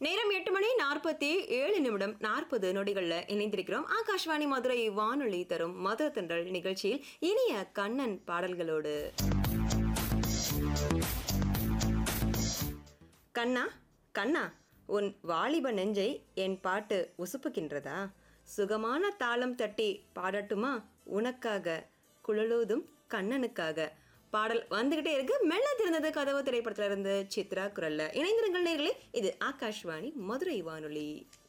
நேரம் எட்டு மணி நாற்பத்தி ஏழு நிமிடம் நாற்பது நொடிகள்ல இணைந்திருக்கிறோம் ஆகாஷ்வாணி மதுரை வானொலி தரும் மதுர தென்றல் நிகழ்ச்சியில் இனிய கண்ணன் பாடல்களோடு கண்ணா கண்ணா உன் வாலிப நெஞ்சை என் பாட்டு உசுப்புகின்றதா சுகமான தாளம் தட்டி பாடட்டுமா உனக்காக குழலூதும் கண்ணனுக்காக பாடல் வந்துகிட்டே இருக்கு மெல்ல திறந்தது கதவு திரைப்படத்துல இருந்து சித்ரா குரல்ல இணைந்திருங்கள் நேர்களே இது ஆகாஷ்வாணி மதுரை வானொலி